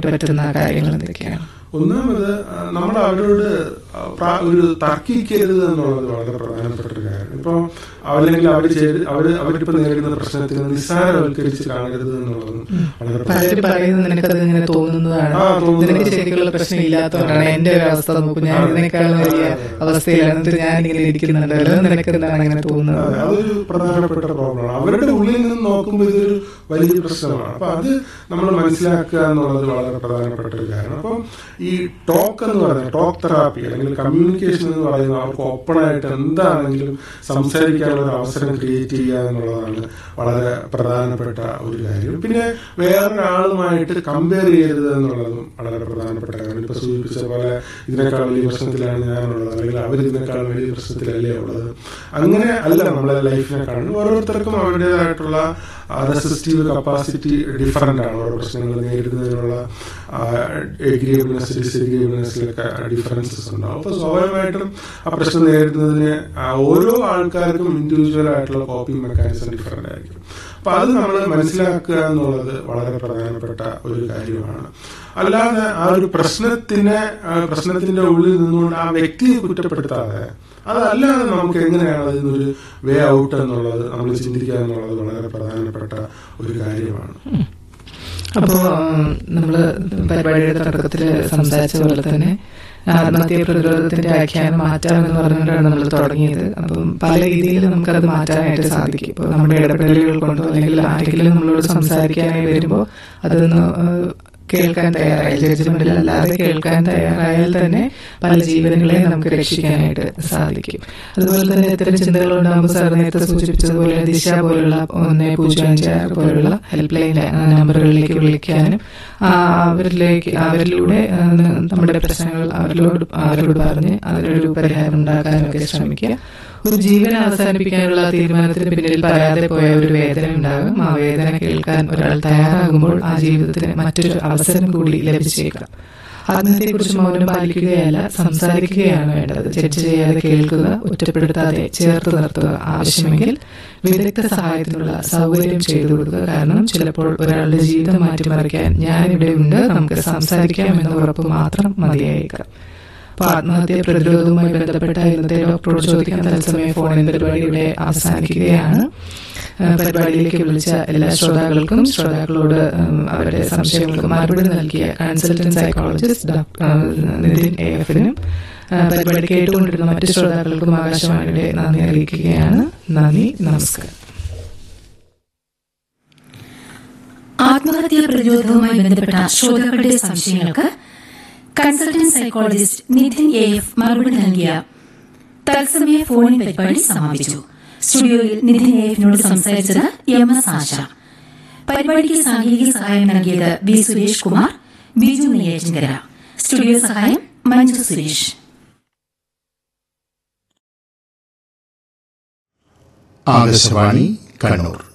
ചെയ്യാനായിട്ട് പറ്റുന്ന കാര്യങ്ങൾ എന്തൊക്കെയാണ് ഒന്നാമത് ആ, നമ്മൾ അവരോട് ആ, പ്രാ- ഒരു തർക്കിക്കരുത് എന്നുള്ളത് വളരെ പ്രധാനപ്പെട്ട ഒരു കാര്യം ഇപ്പൊ അല്ലെങ്കിൽ അവർ അവർ അവരിപ്പോ നേരിടുന്ന പ്രശ്നത്തിന് നിസ്സാരവൽക്കരിച്ച് കാണരുത് എന്നുള്ളതും വളരെ പലരും പറയുന്നത് നിനക്കത് ഇങ്ങനെ തോന്നുന്നതാണ് ആ, തോന്നുന്നതാണ്. നിനക്ക് ശരിക്കുള്ള പ്രശ്നം ഇല്ലാത്തതുകൊണ്ടാണ് എന്റെ ഒരു അവസ്ഥ നോക്കും ഞാൻ ഇതിനേക്കാളും വലിയ അവസ്ഥയിലാണ് എന്നിട്ട് ഞാൻ ഇങ്ങനെ ഇരിക്കുന്നുണ്ടല്ലോ നിനക്ക് എന്താണ് അങ്ങനെ തോന്നുന്നത് അതെ, അതൊരു പ്രധാനപ്പെട്ട പ്രോബ്ലമാണ് അവരുടെ ഉള്ളിൽ നിന്ന് നോക്കുമ്പോൾ ഇതൊരു വലിയ പ്രശ്നമാണ് അപ്പൊ അത് നമ്മൾ മനസ്സിലാക്കുക എന്നുള്ളത് വളരെ പ്രധാനപ്പെട്ട ഒരു കാര്യമാണ് അപ്പം ഈ ടോക്ക് എന്ന് പറയുന്നത് ടോക്ക് തെറാപ്പി അല്ലെങ്കിൽ കമ്മ്യൂണിക്കേഷൻ എന്ന് പറയുന്നത് അവർക്ക് ഓപ്പൺ ആയിട്ട് എന്താണെങ്കിലും സംസാരിക്കാനുള്ള ഒരു അവസരം ക്രിയേറ്റ് ചെയ്യുക എന്നുള്ളതാണ് വളരെ പ്രധാനപ്പെട്ട ഒരു കാര്യം പിന്നെ വേറൊരാളുമായിട്ട് കമ്പയർ ചെയ്യരുത് എന്നുള്ളതും വളരെ പ്രധാനപ്പെട്ട കാര്യം ഇപ്പൊ സൂചിപ്പിച്ച പോലെ ഇതിനേക്കാൾ വലിയ പ്രശ്നത്തിലാണ് ഞാനുള്ളത് അല്ലെങ്കിൽ അവർ ഇതിനേക്കാൾ വലിയ പ്രശ്നത്തിലല്ലേ ഉള്ളത് അങ്ങനെ അല്ല നമ്മളെ ലൈഫിനെ കാണുന്നത് ഓരോരുത്തർക്കും അവരുടേതായിട്ടുള്ള റെസിസ്റ്റീവ് കപ്പാസിറ്റി ഡിഫറൻ്റ് ആണ് ഓരോ പ്രശ്നങ്ങൾ നേരിടുന്നതിനുള്ള എഗ്രിയബിൾനെസ് ഡിസഗ്രിയബിൾനെസ്സിലൊക്കെ ഡിഫറൻസസ് ഉണ്ടാവും അപ്പോൾ സ്വാഭാവികമായിട്ടും ആ പ്രശ്നം നേരിടുന്നതിന് ആ ഓരോ ആൾക്കാർക്കും ഇൻഡിവിജ്വൽ ആയിട്ടുള്ള കോപ്പിംഗ് മെക്കാനിസം ഡിഫറൻ്റ് ആയിരിക്കും അപ്പൊ അത് നമ്മൾ മനസ്സിലാക്കുക എന്നുള്ളത് വളരെ പ്രധാനപ്പെട്ട ഒരു കാര്യമാണ് അല്ലാതെ ആ ഒരു പ്രശ്നത്തിനെ ആ പ്രശ്നത്തിന്റെ ഉള്ളിൽ നിന്നുകൊണ്ട് ആ വ്യക്തിയെ കുറ്റപ്പെടുത്താതെ അതല്ലാതെ നമുക്ക് എങ്ങനെയാണ് അതിനൊരു വേ ഔട്ട് എന്നുള്ളത് നമ്മൾ ചിന്തിക്കുക എന്നുള്ളത് വളരെ പ്രധാനപ്പെട്ട ഒരു കാര്യമാണ് അപ്പോ നമ്മള് പരിപാടിയുടെ തുടക്കത്തിൽ സംസാരിച്ച പോലെ തന്നെ ആത്മഹത്യ പ്രതിരോധത്തിന്റെ ആഖ്യാനം മാറ്റാമെന്ന് പറഞ്ഞുകൊണ്ടാണ് നമ്മൾ തുടങ്ങിയത് അപ്പം പല രീതിയിൽ നമുക്കത് മാറ്റാനായിട്ട് സാധിക്കും ഇപ്പോൾ നമ്മുടെ ഇടപെടലുകൾ കൊണ്ടോ അല്ലെങ്കിൽ ആരെങ്കിലും നമ്മളോട് സംസാരിക്കാനായി വരുമ്പോൾ അതൊന്ന് ഏഹ്, കേൾക്കാൻ തയ്യാറായാൽ ജഡ്ജ്മെന്റിൽ അല്ലാതെ കേൾക്കാൻ തയ്യാറായാൽ തന്നെ പല ജീവനുകളെ നമുക്ക് രക്ഷിക്കാനായിട്ട് സാധിക്കും അതുപോലെ തന്നെ ഇത്തരം ചിന്തകൾ ഉണ്ടാകുമ്പോൾ സാർ നേരത്തെ സൂചിപ്പിച്ചതുപോലെ ദിശ പോലുള്ള ഒന്ന് പൂജ്യം അഞ്ച് ആറ് പോലുള്ള ഹെൽപ്പ് ലൈൻ നമ്പറുകളിലേക്ക് വിളിക്കാനും ആ, അവരിലേക്ക് അവരിലൂടെ ആ, നമ്മുടെ പ്രശ്നങ്ങൾ അവരിലോട് അവരോട് പറഞ്ഞ് അതിനൊരു പരിഹാരം ഉണ്ടാക്കാനൊക്കെ ശ്രമിക്കുക ഒരു ജീവൻ അവസാനിപ്പിക്കാനുള്ള തീരുമാനത്തിന് പിന്നിൽ പറയാതെ പോയ ഒരു വേദന ഉണ്ടാകും ആ വേദന കേൾക്കാൻ ഒരാൾ തയ്യാറാകുമ്പോൾ ആ ജീവിതത്തിന് മറ്റൊരു അവസരം കൂടി ലഭിച്ചേക്കാം ആത്മഹത്യയെക്കുറിച്ച് മൗനം പാലിക്കുകയല്ല സംസാരിക്കുകയാണ് വേണ്ടത് ജഡ്ജ് ചെയ്യാതെ കേൾക്കുക ഒറ്റപ്പെടുത്താതെ ചേർത്ത് നിർത്തുക ആവശ്യമെങ്കിൽ വിദഗ്ധ സഹായത്തിനുള്ള സൗകര്യം ചെയ്തു കൊടുക്കുക കാരണം ചിലപ്പോൾ ഒരാളുടെ ജീവിതം മാറ്റിമറിക്കാൻ ഞാനിവിടെ ഉണ്ട് നമുക്ക് സംസാരിക്കാം എന്ന ഉറപ്പ് മാത്രം മതിയായേക്കാം അപ്പൊ ആത്മഹത്യ പ്രതിരോധവുമായി ബന്ധപ്പെട്ട ഇന്നത്തെ ഡോക്ടറോട് ചോദിക്കാൻ തത്സമയ ഫോണിൻ പരിപാടി ഇവിടെ അവസാനിക്കുകയാണ് ആ, പരിപാടിയിലേക്ക് വിളിച്ച എല്ലാ ശ്രോതാക്കൾക്കും ശ്രോതാക്കളോട് ഉം, അവരുടെ സംശയങ്ങൾക്ക് മറുപടി നൽകിയ consultant psychologist doctor Nithin A എഫിനും പരിപാടി കേട്ടുകൊണ്ടിരുന്ന മറ്റു ശ്രോതാക്കൾക്കും ആകാശവാണിയുടെ നന്ദി അറിയിക്കുകയാണ് നന്ദി നമസ്കാരം ആത്മഹത്യാ പ്രതിരോധവുമായി ബന്ധപ്പെട്ട ശ്രോതാക്കളുടെ സംശയങ്ങൾക്ക് consultant psychologist Nidhin A F മറുപടി നൽകിയ തത്സമയ ഫോണിൻ പരിപാടി സമാപിച്ചു സ്റ്റുഡിയോയിൽ നിധിൻ എ എഫിനോട് സംസാരിച്ചത് എം എസ് ആശ പരിപാടിക്ക് സാങ്കേതിക സഹായം നൽകിയത് ബി സുരേഷ് കുമാർ ബിജു നെയ്യാറ്റിൻകര സ്റ്റുഡിയോ സഹായം മഞ്ജു സുരേഷ് ആകാശവാണി കണ്ണൂർ